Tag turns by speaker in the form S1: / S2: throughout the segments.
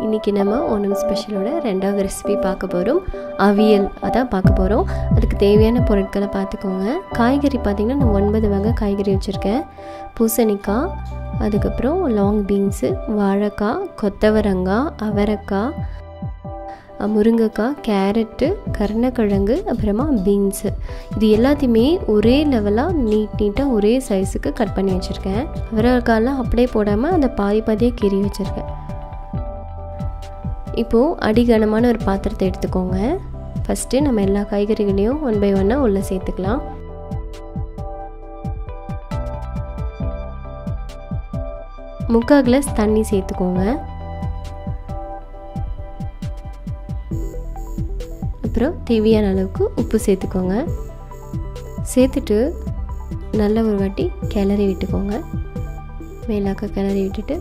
S1: இன்றைக்கி நம்ம ஓணம் ஸ்பெஷலோட ரெண்டாவது ரெசிபி பார்க்க போகிறோம் அவியல் அதான் பார்க்க போகிறோம் அதுக்கு தேவையான பொருட்களை பார்த்துக்கோங்க காய்கறி பார்த்திங்கன்னா நான் ஒன்பது வகை காய்கறி வச்சுருக்கேன் பூசணிக்காய் அதுக்கப்புறம் லாங் பீன்ஸு வாழைக்காய் கொத்தவரங்காய் அவரைக்காய் முருங்கைக்காய் கேரட்டு கருணக்கிழங்கு அப்புறமா பீன்ஸு இது எல்லாத்தையுமே ஒரே லெவலாக நீட் நீட்டாக ஒரே சைஸுக்கு கட் பண்ணி வச்சுருக்கேன் அவரைக்காயெலாம் அப்படியே போடாமல் அந்த பாதி பாதியாக கீறி வச்சுருக்கேன் இப்போது அடிகனமான ஒரு பாத்திரத்தை எடுத்துக்கோங்க ஃபஸ்ட்டு நம்ம எல்லா காய்கறிகளையும் ஒன் பை ஒன்னாக உள்ளே சேர்த்துக்கலாம் முக்கால் கிளாஸ் தண்ணி சேர்த்துக்கோங்க அப்புறம் தேவையான அளவுக்கு உப்பு சேர்த்துக்கோங்க சேர்த்துட்டு நல்ல ஒரு வாட்டி கிளறி விட்டுக்கோங்க மேலாக்க கிளறி விட்டுட்டு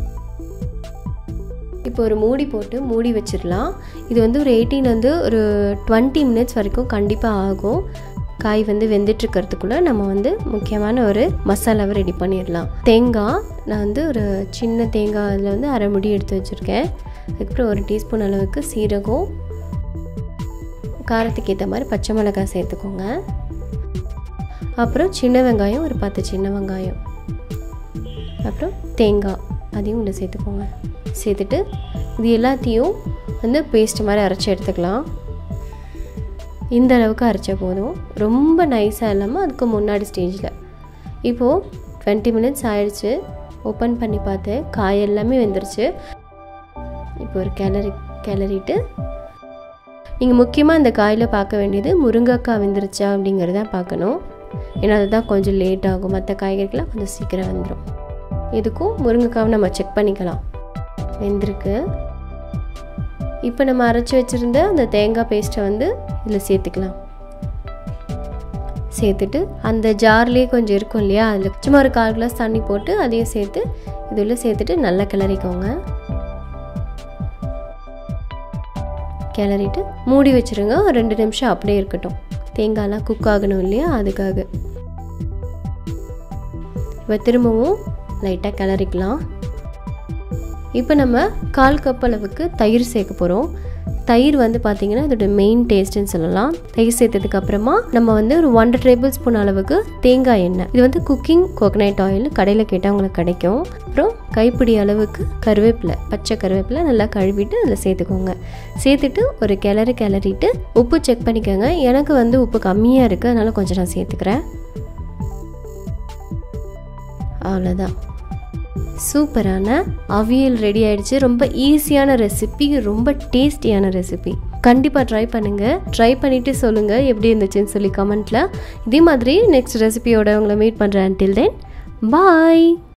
S1: இப்போ ஒரு மூடி போட்டு மூடி வச்சிடலாம் இது வந்து ஒரு எயிட்டீன் வந்து ஒரு டுவெண்ட்டி மினிட்ஸ் வரைக்கும் கண்டிப்பாக ஆகும் காய் வந்து வெந்துட்டுருக்கிறதுக்குள்ளே நம்ம வந்து முக்கியமான ஒரு மசாலாவை ரெடி பண்ணிடலாம் தேங்காய் நான் வந்து ஒரு சின்ன தேங்காய் அதில் வந்து அரை முடி எடுத்து வச்சுருக்கேன் அதுக்கப்புறம் ஒரு டீஸ்பூன் அளவுக்கு சீரகம் காரத்துக்கு ஏற்ற மாதிரி பச்சை மிளகாய் சேர்த்துக்கோங்க அப்புறம் சின்ன வெங்காயம் ஒரு பத்து சின்ன வெங்காயம் அப்புறம் தேங்காய் அதையும் உள்ள சேர்த்துக்கோங்க சேர்த்துட்டு இது எல்லாத்தையும் வந்து பேஸ்ட் மாதிரி அரைச்சி எடுத்துக்கலாம் இந்த அளவுக்கு அரைச்சா போதும் ரொம்ப நைஸாக இல்லாமல் அதுக்கு முன்னாடி ஸ்டேஜில் இப்போது டுவெண்ட்டி மினிட்ஸ் ஆயிடுச்சு ஓப்பன் பண்ணி பார்த்தேன் காய் எல்லாமே வெந்துருச்சு இப்போ ஒரு கிளறி கிளறிட்டு நீங்கள் முக்கியமாக இந்த காயில் பார்க்க வேண்டியது முருங்கைக்காய் வெந்துருச்சா அப்படிங்கிறத பார்க்கணும் ஏன்னா அதுதான் கொஞ்சம் லேட் ஆகும் மற்ற காய்கறிக்கெலாம் கொஞ்சம் சீக்கிரம் வந்துடும் இதுக்கும் முருங்கைக்காவை நம்ம செக் பண்ணிக்கலாம் வெந்திருக்கு இப்போ நம்ம அரைச்சி வச்சுருந்த அந்த தேங்காய் பேஸ்ட்டை வந்து இதில் சேர்த்துக்கலாம் சேர்த்துட்டு அந்த ஜார்லேயே கொஞ்சம் இருக்கும் இல்லையா அதில் சும்மா ஒரு கால் கிளாஸ் தண்ணி போட்டு அதையும் சேர்த்து இதில் சேர்த்துட்டு நல்லா கிளறிக்கோங்க கிளறிட்டு மூடி வச்சுருங்க ஒரு ரெண்டு நிமிஷம் அப்படியே இருக்கட்டும் தேங்காய்லாம் குக் ஆகணும் இல்லையா அதுக்காக இப்போ திரும்பவும் லைட்டாக கிளறிக்கலாம் இப்போ நம்ம கால் கப் அளவுக்கு தயிர் சேர்க்க போகிறோம் தயிர் வந்து பார்த்திங்கன்னா இதோட மெயின் டேஸ்ட்டுன்னு சொல்லலாம் தயிர் சேர்த்ததுக்கு அப்புறமா நம்ம வந்து ஒரு ஒன்றரை டேபிள் ஸ்பூன் அளவுக்கு தேங்காய் எண்ணெய் இது வந்து குக்கிங் கோகனட் ஆயில் கடையில் கேட்டால் உங்களுக்கு கிடைக்கும் அப்புறம் கைப்பிடி அளவுக்கு கருவேப்பிலை பச்சை கருவேப்பிலை நல்லா கழுவிட்டு அதில் சேர்த்துக்கோங்க சேர்த்துட்டு ஒரு கிளறு கிளறிட்டு உப்பு செக் பண்ணிக்கோங்க எனக்கு வந்து உப்பு கம்மியாக இருக்குது அதனால் கொஞ்சம் நான் சேர்த்துக்கிறேன் அவ்வளோதான் சூப்பரான அவியல் ரெடி ஆயிடுச்சு ரொம்ப ஈஸியான ரெசிபி ரொம்ப டேஸ்டியான ரெசிபி கண்டிப்பாக ட்ரை பண்ணுங்கள் ட்ரை பண்ணிவிட்டு சொல்லுங்கள் எப்படி இருந்துச்சுன்னு சொல்லி கமெண்ட்டில் இதே மாதிரி நெக்ஸ்ட் ரெசிபியோட உங்களை மீட் பண்ணுறேன் டில் தென் பாய்